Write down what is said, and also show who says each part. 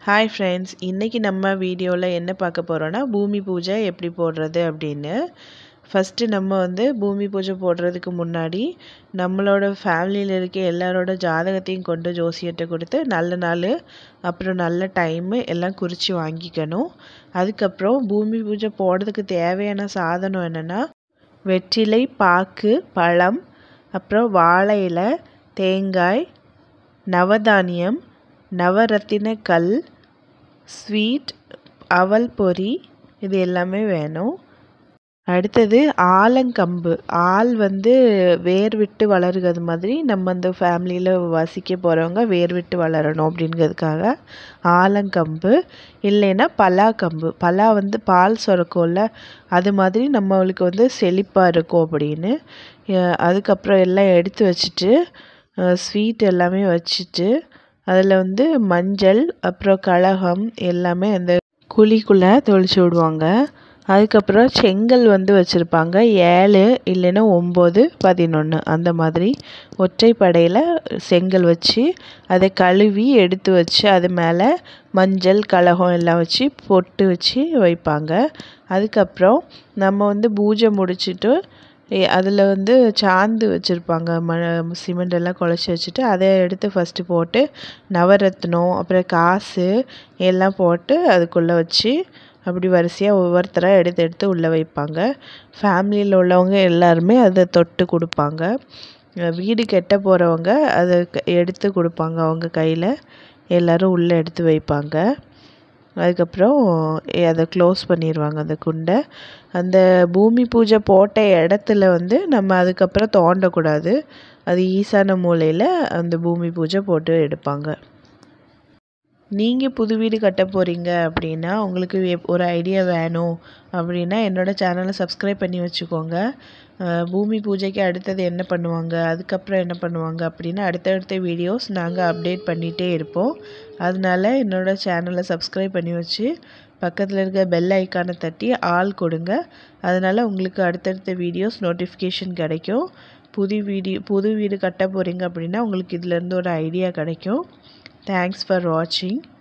Speaker 1: hi friends இன்றைக்கி நம்ம வீடியோவில் என்ன பார்க்க போகிறோன்னா பூமி பூஜை எப்படி போடுறது அப்படின்னு ஃபஸ்ட்டு நம்ம வந்து பூமி பூஜை போடுறதுக்கு முன்னாடி நம்மளோட ஃபேமிலியில் இருக்க எல்லாரோட ஜாதகத்தையும் கொண்டு ஜோசியர்கிட்ட கொடுத்து நல்ல நாள் அப்புறம் நல்ல டைமு எல்லாம் குறித்து வாங்கிக்கணும் அதுக்கப்புறம் பூமி பூஜை போடுறதுக்கு தேவையான சாதனம் என்னென்னா வெற்றிலை பாக்கு பழம் அப்புறம் வாழை இலை தேங்காய் நவதானியம் நவரத்தின கல் ஸ்வீட் அவல் பொரி இது எல்லாமே வேணும் அடுத்தது ஆலங்கம்பு ஆள் வந்து வேர் விட்டு வளருகிறது மாதிரி நம்ம அந்த ஃபேமிலியில் வசிக்க போகிறவங்க வேர் விட்டு வளரணும் அப்படிங்கிறதுக்காக ஆலங்கம்பு இல்லைன்னா பலாக்கம்பு பலா வந்து பால் சுரக்கும்ல அது மாதிரி நம்மளுக்கு வந்து செழிப்பாக இருக்கும் அப்படின்னு அதுக்கப்புறம் எல்லாம் எடுத்து வச்சுட்டு ஸ்வீட் எல்லாமே வச்சுட்டு அதில் வந்து மஞ்சள் அப்புறம் கலகம் எல்லாமே அந்த குழிக்குள்ளே தொளிச்சு விடுவாங்க அதுக்கப்புறம் செங்கல் வந்து வச்சுருப்பாங்க ஏழு இல்லைன்னா ஒம்பது பதினொன்று அந்த மாதிரி ஒற்றைப்படையில் செங்கல் வச்சு அதை கழுவி எடுத்து வச்சு அது மேலே மஞ்சள் கலகம் எல்லாம் வச்சு பொட்டு வச்சு வைப்பாங்க அதுக்கப்புறம் நம்ம வந்து பூஜை முடிச்சுட்டு அதில் வந்து சாந்து வச்சுருப்பாங்க ம சிமெண்ட் எல்லாம் குழச்சி வச்சுட்டு அதை எடுத்து ஃபஸ்ட்டு போட்டு நவரத்னம் அப்புறம் காசு எல்லாம் போட்டு அதுக்குள்ளே வச்சு அப்படி வரிசையாக ஒவ்வொருத்தராக எடுத்து எடுத்து உள்ளே வைப்பாங்க ஃபேமிலியில் உள்ளவங்க எல்லாருமே அதை தொட்டு கொடுப்பாங்க வீடு கெட்ட போகிறவங்க அதை எடுத்து கொடுப்பாங்க அவங்க கையில் எல்லோரும் உள்ளே எடுத்து வைப்பாங்க அதுக்கப்புறம் அதை க்ளோஸ் பண்ணிடுவாங்க அந்த குண்டை அந்த பூமி பூஜை போட்ட இடத்துல வந்து நம்ம அதுக்கப்புறம் தோண்டக்கூடாது அது ஈசான மூலையில் அந்த பூமி பூஜை போட்டு எடுப்பாங்க நீங்கள் புது வீடு கட்ட போகிறீங்க அப்படின்னா உங்களுக்கு ஒரு ஐடியா வேணும் அப்படின்னா என்னோடய சேனலை சப்ஸ்கிரைப் பண்ணி வச்சுக்கோங்க பூமி பூஜைக்கு அடுத்தது என்ன பண்ணுவாங்க அதுக்கப்புறம் என்ன பண்ணுவாங்க அப்படின்னு அடுத்தடுத்த வீடியோஸ் நாங்கள் அப்டேட் பண்ணிகிட்டே இருப்போம் அதனால என்னோடய சேனலை சப்ஸ்கிரைப் பண்ணி வச்சு பக்கத்தில் இருக்க பெல் ஐக்கானை தட்டி ஆள் கொடுங்க அதனால் உங்களுக்கு அடுத்தடுத்த வீடியோஸ் நோட்டிஃபிகேஷன் கிடைக்கும் புது வீடியோ புது வீடு கட்ட போகிறீங்க அப்படின்னா உங்களுக்கு இதிலேருந்து ஒரு ஐடியா கிடைக்கும் தேங்க்ஸ் ஃபார் வாட்சிங்